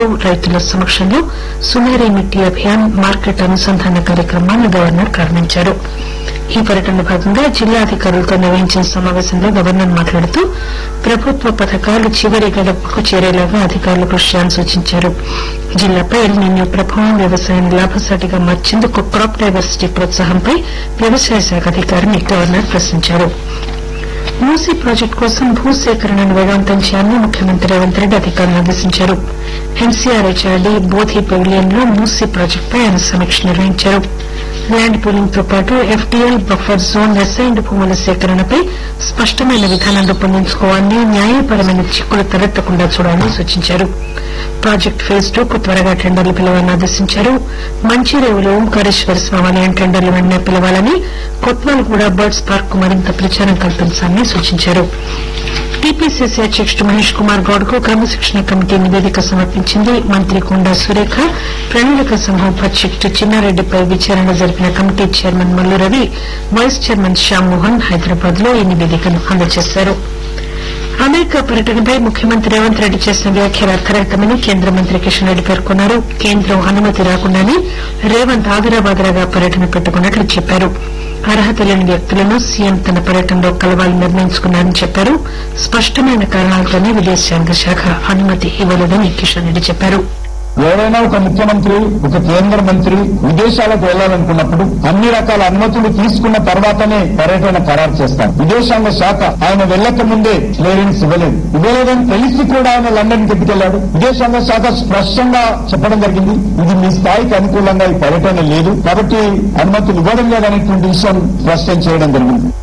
రైతుల సమక్షంలో సునేరి మిట్టి అభియాన్ మార్కెట్ అనుసంధాన కార్యక్రమాన్ని గవర్నర్ ప్రారంభించారు ఈ పర్యటనలో భాగంగా జిల్లా అధికారులతో నిర్వహించిన సమావేశంలో గవర్నర్ మాట్లాడుతూ ప్రభుత్వ పథకాలు చివరి గడపకు చేరేలాగా అధికారులు కృషి చేయాలని సూచించారు జిల్లాపై ఎల్నిన్యూ ప్రభావం వ్యవసాయాన్ని లాభసాటిగా మార్చేందుకు క్రాప్ డైవర్సిటీ ప్రోత్సాహంపై వ్యవసాయ శాఖ అధికారిని గవర్నర్ ప్రశ్నించారు మూసీ ప్రాజెక్టు కోసం భూసేకరణను వేగవంతం చేయాలని ముఖ్యమంత్రి రేవంత్ రెడ్డి అధికారులను ఆదేశించారు ఎన్సీఆర్ హెచ్ఆర్డీ బోధి పెవిలియన్ లో మూసీ ప్రాజెక్టుపై ఆయన సమీక్ష నిర్వహించారు ల్యాండ్ పూలింగ్ తో పాటు ఎఫ్డీఎల్ బఫర్ జోన్ అసైన్డ్ భూముల సేకరణపై స్పష్టమైన విధానం రూపొందించుకోవాలని న్యాయపరమైన చిక్కులు తలెత్తకుండా చూడాలని సూచించారు ప్రాజెక్టు ఫేజ్ టూ కు త్వరగా టెండర్లు పిలవాలని ఆదేశించారు మంచిరేవులో ఓంకారేశ్వర స్వామివాలయం టెండర్లు వెంటనే పిలవాలని కొత్వాల్ కూడా బర్డ్స్ పార్క్ కు మరింత ప్రచారం కల్పించాలని సూచించారు టీపీసీసీ అధ్యకుడు మహేష్ కుమార్ గౌడ్ కు క్రమశిక్షణ కమిటీ నివేదిక సమర్పించింది మంత్రి కొండా సురేఖ ప్రణాళిక సంఘం ఉపాధ్యకుడు చిన్నారెడ్డిపై విచారణ జరిపిన committee chairman Mallu Ravi vice chairman Shyam Mohan Hyderabad లో ఈ నివేదికను అందజేశారు అమెరికా పర్యటనపై ముఖ్యమంత్రి రేవంత్ రెడ్డి చేసిన వ్యాఖ్యలు అర్థరహితమని కేంద్ర మంత్రి కిషన్ రెడ్డి పేర్కొన్నారు కేంద్రం అనుమతి రాకుండానే రేవంత్ ఆదరాబాదరాగా పర్యటన పెట్టుకున్నట్లు చెప్పారు అర్హత లేని వ్యక్తులను సీఎం తన పర్యటనలో కలవాలని నిర్ణయించుకున్నారని చెప్పారు స్పష్టమైన కారణాలతోనే విదేశాంగ శాఖ అనుమతి ఇవ్వలేదని కిషన్ రెడ్డి చెప్పారు ఎవరైనా ఒక ముఖ్యమంత్రి ఒక కేంద్ర మంత్రి విదేశాలకు వెళ్లాలనుకున్నప్పుడు అన్ని రకాల అనుమతులు తీసుకున్న తర్వాతనే పర్యటన ఖరారు చేస్తారు విదేశాంగ శాఖ ఆయన వెళ్లక ముందే క్లియరెన్స్ ఇవ్వలేదు ఇవ్వలేదని తెలిసి కూడా ఆయన లండన్ కి వెళ్ళాడు విదేశాంగ శాఖ స్పష్టంగా చెప్పడం జరిగింది ఇది మీ స్థాయికి అనుకూలంగా ఈ పర్యటన లేదు కాబట్టి అనుమతులు ఇవ్వడం లేదనేటువంటి విషయం స్పష్టం చేయడం జరిగింది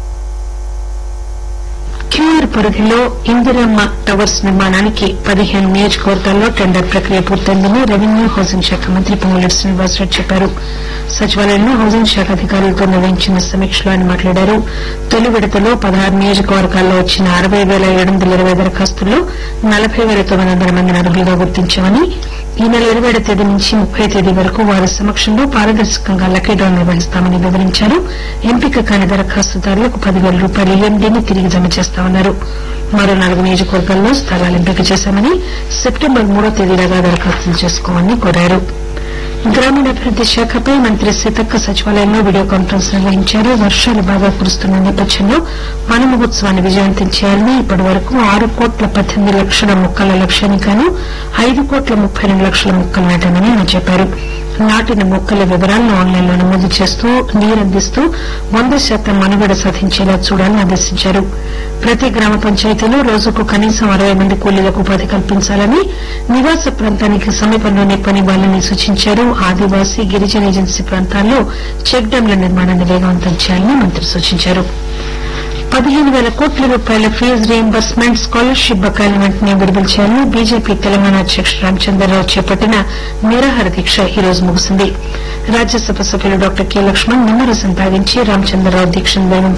క్యూఆర్ పరిధిలో ఇందిరమ్మ టవర్స్ నిర్మాణానికి పదిహేను నియోజకవర్గాల్లో టెండర్ ప్రక్రియ పూర్తయిందని రెవెన్యూ హౌసింగ్ శాఖ మంత్రి పొంగులేటి శ్రీనివాసరెడ్డి చెప్పారు సచివాలయంలో హౌసింగ్ శాఖ అధికారులతో నిర్వహించిన సమీక్షలో ఆయన మాట్లాడారు తొలి విడతలో పదహారు నియోజకవర్గాల్లో వచ్చిన అరవై వేల ఏడు వందల ఇరవై దరఖాస్తుల్లో నలభై వేల తొమ్మిది వందల మందిని అర్హులుగా గుర్తించామని ఈ నెల ఇరవై ఏడు తేదీ నుంచి ముప్పై తేదీ వరకు వారి సమక్షంలో పారదర్శకంగా లక్కీ డ్రా నిర్వహిస్తామని వివరించారు ఎంపిక కాని దరఖాస్తుదారులకు పదివేల రూపాయల ఈఎండీని తిరిగి జమ చేస్తామన్నారు మరో నాలుగు నియోజకవర్గాల్లో స్థలాలు ఎంపిక చేశామని సెప్టెంబర్ మూడో తేదీలాగా దరఖాస్తులు చేసుకోవాలని కోరారు గ్రామీణాభివృద్ది శాఖపై మంత్రి సీతక్క సచివాలయంలో వీడియో కాన్ఫరెన్స్ నిర్వహించారు వర్షాలు బాగా కురుస్తున్న నేపథ్యంలో వన మహోత్సవాన్ని విజయవంతం చేయాలని ఇప్పటి వరకు ఆరు కోట్ల పద్దెనిమిది లక్షల మొక్కల లక్ష్యానికి గాను ఐదు కోట్ల ముప్పై రెండు లక్షల మొక్కలు నాటామని ఆయన చెప్పారు నాటిన మొక్కల వివరాలను ఆన్లైన్లో నమోదు చేస్తూ నీరందిస్తూ వంద శాతం మనుగడ సాధించేలా చూడాలని ఆదేశించారు ప్రతి గ్రామ పంచాయతీలో రోజుకు కనీసం అరవై మంది కూలీలకు ఉపాధి కల్పించాలని నివాస ప్రాంతానికి సమీపంలోనే పనివ్వాలని సూచించారు ఆదివాసీ గిరిజన ఏజెన్సీ ప్రాంతాల్లో చెక్ డ్యాంల నిర్మాణాన్ని వేగవంతం చేయాలని మంత్రి సూచించారు పదిహేను వేల కోట్ల రూపాయల ఫీజు రీయింబర్స్మెంట్ స్కాలర్షిప్ బకాయిలను వెంటనే విడుదల చేయాలని బీజేపీ తెలంగాణ అధ్యకుడు రామచంద్రరావు చేపట్టిన నిరాహార దీక్ష ఈ రోజు ముగిసింది రాజ్యసభ సభ్యులు డాక్టర్ కె లక్ష్మణ్ నిమ్మరసం తాగించి రామచంద్రరావు దీక్షను వేగం